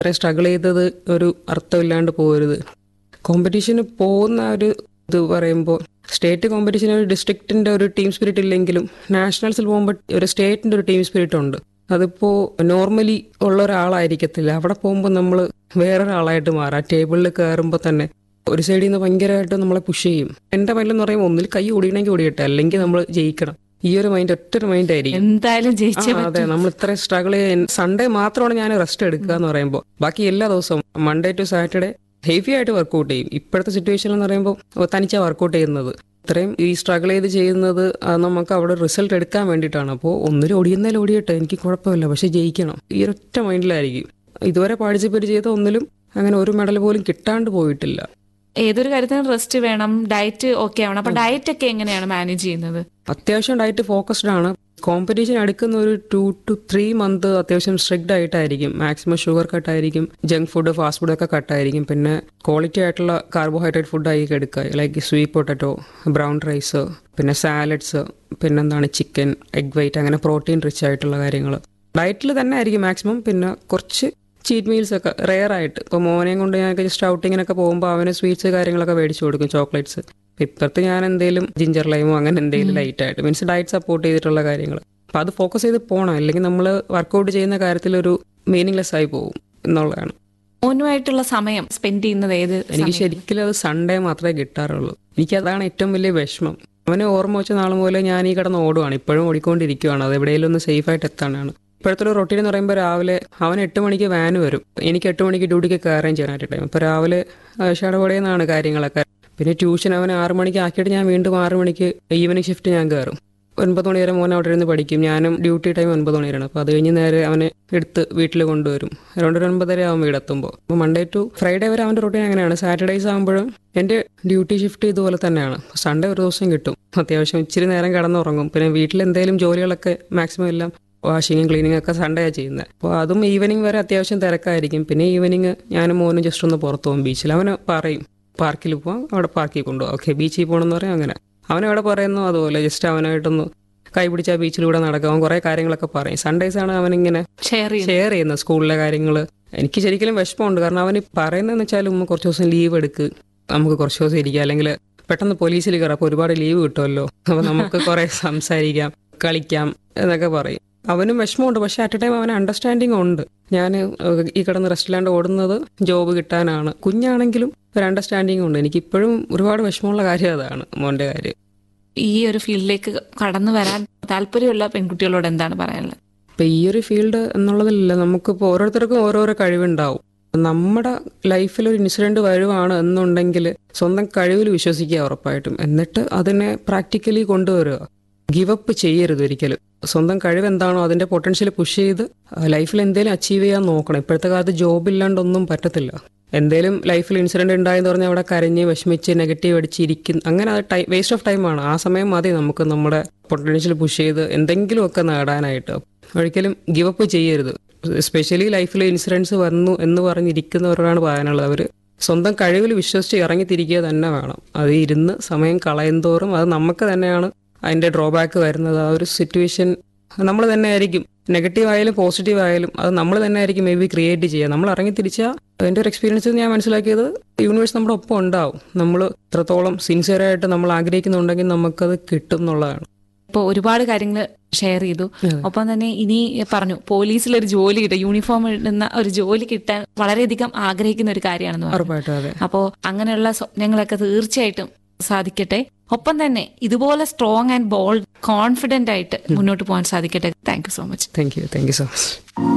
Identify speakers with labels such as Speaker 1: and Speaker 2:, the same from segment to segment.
Speaker 1: അത്രയും സ്ട്രഗിൾ ചെയ്തത് ഒരു അർത്ഥമില്ലാണ്ട് പോകരുത് കോമ്പറ്റീഷന് പോകുന്ന ഒരു ഇത് പറയുമ്പോൾ സ്റ്റേറ്റ് കോമ്പറ്റീഷൻ ഒരു ഡിസ്ട്രിക്റ്റിന്റെ ഒരു ടീം സ്പിരിറ്റ് ഇല്ലെങ്കിലും നാഷണൽസിൽ പോകുമ്പോൾ ഒരു സ്റ്റേറ്റിന്റെ ഒരു ടീം സ്പിരിറ്റ് ഉണ്ട് അതിപ്പോ നോർമലി ഉള്ള ഒരാളായിരിക്കത്തില്ല അവിടെ പോകുമ്പോൾ നമ്മൾ വേറൊരാളായിട്ട് മാറാം ടേബിളിൽ കയറുമ്പോൾ തന്നെ ഒരു സൈഡിൽ നിന്ന് ഭയങ്കരമായിട്ട് നമ്മളെ പുഷ് ചെയ്യും എന്റെ മൈൻഡെന്ന് പറയുമ്പോൾ ഒന്നിൽ കൈ ഓടിയണമെങ്കിൽ ഓടിയട്ടെ അല്ലെങ്കിൽ നമ്മൾ ജയിക്കണം ഈ ഒരു മൈൻഡ് ഒറ്റ ഒരു മൈൻഡ് ആയിരിക്കും
Speaker 2: എന്തായാലും ജയിച്ചേ
Speaker 1: ആ, അതെ നമ്മൾ ഇത്രയും സ്ട്രഗിൾ സൺഡേ മാത്രമാണ് ഞാൻ റെസ്റ്റ് എടുക്കുക എന്ന് പറയുമ്പോൾ ബാക്കി എല്ലാ ദിവസവും മൺഡേ ടു സാറ്റർഡേ ഹെവി ആയിട്ട് വർക്കൗട്ട് ചെയ്യും ഇപ്പോഴത്തെ സിറ്റുവേഷൻ എന്ന് പറയുമ്പോൾ തനിച്ചാ വർക്കൗട്ട് ചെയ്യുന്നത് ഇത്രയും ഈ സ്ട്രഗിൾ ചെയ്ത് ചെയ്യുന്നത് ആ, നമുക്ക് അവിടെ റിസൾട്ട് എടുക്കാൻ വേണ്ടിയിട്ടാണ് അപ്പോൾ ഒന്നിലും ഓടിയെന്നാലും ഓടിയട്ടെ എനിക്ക് കുഴപ്പമില്ല പക്ഷെ ജയിക്കണം ഈ ഒരൊറ്റ മൈൻഡിലായിരിക്കും ഇതുവരെ പാർട്ടിസിപ്പേറ്റ് ചെയ്ത ഒന്നിലും അങ്ങനെ ഒരു മെഡൽ പോലും കിട്ടാണ്ട് പോയിട്ടില്ല
Speaker 2: ഏതൊരു കാര്യത്തിനും റെസ്റ്റ് വേണം ഡയറ്റ് ഓക്കെ ആവണം അപ്പൊ ഡയറ്റ് ഒക്കെ എങ്ങനെയാണ് മാനേജ് ചെയ്യുന്നത്
Speaker 1: അത്യാവശ്യം ഡയറ്റ് ഫോക്കസ്ഡ് ആണ് കോമ്പറ്റീഷൻ അടുക്കുന്ന ഒരു ടു ടു ത്രീ മന്ത് അത്യാവശ്യം സ്ട്രിക്റ്റ് ആയിട്ടായിരിക്കും മാക്സിമം ഷുഗർ കട്ടായിരിക്കും ജങ്ക് ഫുഡ് ഫാസ്റ്റ് ഫുഡ് ഒക്കെ കട്ടായിരിക്കും പിന്നെ ക്വാളിറ്റി ആയിട്ടുള്ള കാർബോഹൈഡ്രേറ്റ് ഫുഡ് ആയി എടുക്കുക like sweet potato brown rice പിന്നെ സാലഡ്സ് പിന്നെന്താണ് ചിക്കൻ എഗ് വൈറ്റ് അങ്ങനെ പ്രോട്ടീൻ റിച്ച് ആയിട്ടുള്ള കാര്യങ്ങൾ ഡയറ്റിൽ തന്നെ ആയിരിക്കും മാക്സിമം പിന്നെ കുറച്ച് ചീറ്റ് മീൽസ് ഒക്കെ റെയർ ആയിട്ട് ഇപ്പോൾ മോനെയും കൊണ്ട് ഞാൻ ജസ്റ്റ് ഔട്ടിങ്ങിനൊക്കെ പോകുമ്പോൾ അവന് സ്വീറ്റ്സ് കാര്യങ്ങളൊക്കെ മേടിച്ചു കൊടുക്കും ചോക്ലേറ്റ്സ് ഇപ്പുറത്ത് ഞാൻ എന്തെങ്കിലും ജിഞ്ചർ ലൈമോ അങ്ങനെ എന്തെങ്കിലും ലൈറ്റ് ആയിട്ട് മീൻസ് ഡയറ്റ് സപ്പോർട്ട് ചെയ്തിട്ടുള്ള കാര്യങ്ങൾ അപ്പം അത് ഫോക്കസ് ചെയ്ത് പോകണം അല്ലെങ്കിൽ നമ്മൾ വർക്കൗട്ട് ചെയ്യുന്ന കാര്യത്തിൽ ഒരു മീനിങ്ലെസ് ആയി പോകും എന്നുള്ളതാണ്
Speaker 2: മോനുമായിട്ടുള്ള സമയം സ്പെൻഡ് ചെയ്യുന്നത് ഏത്
Speaker 1: എനിക്ക്
Speaker 2: സമയം?
Speaker 1: ശരിക്കും അത് സൺഡേ മാത്രമേ കിട്ടാറുള്ളൂ എനിക്ക് അതാണ് ഏറ്റവും വലിയ വിഷമം അവനെ ഓർമ്മ വെച്ച നാൾ മുതലേ ഞാൻ ഈ കിടന്ന് ഓടുവാണ് ഇപ്പോഴും ഓടിക്കൊണ്ടിരിക്കുവാണ് അത് എവിടെയെങ്കിലും ഒന്ന് സേഫ് ആയിട്ട് എത്താനാണ് ഇപ്പോഴത്തെ ഒരു റൊട്ടീൻ എന്ന് പറയുമ്പോൾ രാവിലെ അവൻ എട്ട് മണിക്ക് വാന് വരും എനിക്ക് എട്ട് മണിക്ക് ഡ്യൂട്ടിക്ക് കയറുകയും ചെയ്യാനായിട്ട് ടൈം അപ്പോൾ രാവിലെ ഷടപടയെന്നാണ് കാര്യങ്ങളൊക്കെ പിന്നെ ട്യൂഷൻ അവനെ ആറ് മണിക്ക് ആക്കിയിട്ട് ഞാൻ വീണ്ടും ആറ് മണിക്ക് ഈവനിങ് ഷിഫ്റ്റ് ഞാൻ കയറും ഒൻപത് മണി വരെ മോൻ അവിടെ ഇരുന്ന് പഠിക്കും ഞാനും ഡ്യൂട്ടി ടൈം ഒൻപത് മണി വരെയാണ് അപ്പോൾ അത് കഴിഞ്ഞ് നേരെ അവനെ എടുത്ത് വീട്ടിൽ കൊണ്ടുവരും അരൗണ്ട് ഒരു ഒൻപതര ആവും വീടെത്തുമ്പോൾ അപ്പോൾ മൺഡേ ടു ഫ്രൈഡേ വരെ അവൻ്റെ റൊട്ടീൻ അങ്ങനെയാണ് സാറ്റർഡേസ് ആകുമ്പോഴും എൻ്റെ ഡ്യൂട്ടി ഷിഫ്റ്റ് ഇതുപോലെ തന്നെയാണ് സൺഡേ ഒരു ദിവസം കിട്ടും അത്യാവശ്യം ഇച്ചിരി നേരം കിടന്നുറങ്ങും പിന്നെ വീട്ടിൽ എന്തെങ്കിലും ജോലികളൊക്കെ മാക്സിമം എല്ലാം വാഷിങ്ങും ക്ലീനിങ് ഒക്കെ സൺഡേ ചെയ്യുന്നത് അപ്പോൾ അതും ഈവനിങ് വരെ അത്യാവശ്യം തിരക്കായിരിക്കും പിന്നെ ഈവനിങ് ഞാനും മോനും ജസ്റ്റ് ഒന്ന് പുറത്ത് പോകും ബീച്ചിൽ അവന് പറയും പാർക്കിൽ പോവാം അവിടെ പാർക്കിൽ കൊണ്ടുപോകാം ഓക്കെ ബീച്ചിൽ പോകണമെന്ന് പറയും അങ്ങനെ അവൻ എവിടെ പറയുന്നു അതുപോലെ ജസ്റ്റ് അവനായിട്ടൊന്ന് കൈ പിടിച്ച ബീച്ചിലൂടെ നടക്കാം അവൻ കുറേ കാര്യങ്ങളൊക്കെ പറയും സൺഡേസ് ആണ് അവനിങ്ങനെ
Speaker 2: ഷെയർ ചെയ്യുന്നത്
Speaker 1: ഷെയർ ചെയ്യുന്ന സ്കൂളിലെ കാര്യങ്ങൾ എനിക്ക് ശരിക്കും വിഷമമുണ്ട് കാരണം അവന് പറയുന്നതെന്ന് വെച്ചാൽ ഉമ്മ കുറച്ച് ദിവസം ലീവ് എടുക്ക് നമുക്ക് കുറച്ച് ദിവസം ഇരിക്കാം അല്ലെങ്കിൽ പെട്ടെന്ന് പോലീസിൽ കയറാം അപ്പോൾ ഒരുപാട് ലീവ് കിട്ടുമല്ലോ അപ്പോൾ നമുക്ക് കുറേ സംസാരിക്കാം കളിക്കാം എന്നൊക്കെ പറയും അവനും വിഷമമുണ്ട് പക്ഷെ അറ്റ് എ ടൈം അവന് അണ്ടർസ്റ്റാൻഡിങ് ഉണ്ട് ഞാൻ ഈ കിടന്ന് റെസ്റ്റിലാണ്ട് ഓടുന്നത് ജോബ് കിട്ടാനാണ് കുഞ്ഞാണെങ്കിലും ഒരു അണ്ടർസ്റ്റാൻഡിങ് ഉണ്ട് എനിക്ക് ഇപ്പോഴും ഒരുപാട് വിഷമമുള്ള കാര്യം അതാണ് മോൻ്റെ കാര്യം
Speaker 2: ഈ ഒരു ഫീൽഡിലേക്ക് കടന്നു വരാൻ താല്പര്യമുള്ള പെൺകുട്ടികളോട് എന്താണ് പറയാനുള്ളത്
Speaker 1: ഇപ്പൊ ഈ ഒരു ഫീൽഡ് എന്നുള്ളതിലല്ല നമുക്കിപ്പോൾ ഓരോരുത്തർക്കും ഓരോരോ കഴിവുണ്ടാവും നമ്മുടെ ലൈഫിൽ ഒരു ഇൻസിഡന്റ് വരുവാണ് എന്നുണ്ടെങ്കിൽ സ്വന്തം കഴിവിൽ വിശ്വസിക്കുക ഉറപ്പായിട്ടും എന്നിട്ട് അതിനെ പ്രാക്ടിക്കലി കൊണ്ടുവരിക ഗിവ് അപ്പ് ചെയ്യരുത് ഒരിക്കലും സ്വന്തം കഴിവ് എന്താണോ അതിന്റെ പൊട്ടൻഷ്യൽ പുഷ് ചെയ്ത് ലൈഫിൽ എന്തെങ്കിലും അച്ചീവ് ചെയ്യാൻ നോക്കണം ഇപ്പോഴത്തെ കാലത്ത് ജോബ് ഇല്ലാണ്ടൊന്നും പറ്റത്തില്ല എന്തേലും ലൈഫിൽ ഇൻസിഡന്റ് ഉണ്ടായെന്ന് പറഞ്ഞാൽ അവിടെ കരഞ്ഞ് വിഷമിച്ച് നെഗറ്റീവ് അടിച്ചിരിക്കും അങ്ങനെ അത് ടൈം വേസ്റ്റ് ഓഫ് ടൈമാണ് ആ സമയം മതി നമുക്ക് നമ്മുടെ പൊട്ടൻഷ്യൽ പുഷ് ചെയ്ത് എന്തെങ്കിലുമൊക്കെ നേടാനായിട്ട് ഒരിക്കലും ഗിവ് അപ്പ് ചെയ്യരുത് എസ്പെഷ്യലി ലൈഫിൽ ഇൻസിഡൻസ് വന്നു എന്ന് പറഞ്ഞിരിക്കുന്നവരോടാണ് പറയാനുള്ളത് അവർ സ്വന്തം കഴിവിൽ വിശ്വസിച്ച് ഇറങ്ങിത്തിരിക്കുക തന്നെ വേണം അത് ഇരുന്ന് സമയം കളയുന്തോറും അത് നമുക്ക് തന്നെയാണ് അതിന്റെ ഡ്രോബാക്ക് വരുന്നത് ആ ഒരു സിറ്റുവേഷൻ നമ്മൾ തന്നെ ആയിരിക്കും നെഗറ്റീവ് ആയാലും പോസിറ്റീവ് ആയാലും അത് നമ്മൾ തന്നെ ആയിരിക്കും മേ ബി ക്രിയേറ്റ് ചെയ്യുക നമ്മൾ ഇറങ്ങി തിരിച്ചാൽ എൻ്റെ ഒരു എക്സ്പീരിയൻസിൽ ഞാൻ മനസ്സിലാക്കിയത് യൂണിവേഴ്സ് നമ്മുടെ ഒപ്പം ഉണ്ടാവും നമ്മൾ ഇത്രത്തോളം സിൻസിയർ ആയിട്ട് നമ്മൾ ആഗ്രഹിക്കുന്നുണ്ടെങ്കിൽ നമുക്കത് കിട്ടും എന്നുള്ളതാണ്
Speaker 2: ഇപ്പോൾ ഒരുപാട് കാര്യങ്ങൾ ഷെയർ ചെയ്തു ഒപ്പം തന്നെ ഇനി പറഞ്ഞു പോലീസിൽ ഒരു ജോലി കിട്ടും യൂണിഫോം ഇടുന്ന ഒരു ജോലി കിട്ടാൻ വളരെയധികം ആഗ്രഹിക്കുന്ന ഒരു കാര്യമാണെന്ന് പറഞ്ഞു
Speaker 1: ഉറപ്പായിട്ടും അതെ
Speaker 2: അപ്പോൾ അങ്ങനെയുള്ള സ്വപ്നങ്ങളൊക്കെ തീർച്ചയായിട്ടും സാധിക്കട്ടെ ഒപ്പം തന്നെ ഇതുപോലെ സ്ട്രോങ് ആൻഡ് ബോൾഡ് കോൺഫിഡന്റ് ആയിട്ട് മുന്നോട്ട് പോകാൻ സാധിക്കട്ടെ thank you so much
Speaker 1: thank you thank you so much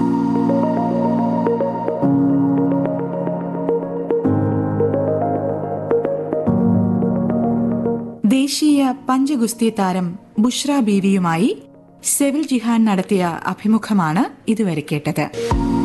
Speaker 3: ദേശീയ പഞ്ചഗുസ്തി താരം ബുഷ്ര ബീവിയുമായി സെവിൽ ജിഹാൻ നടത്തിയ അഭിമുഖമാണ് ഇതുവരെ കേട്ടത്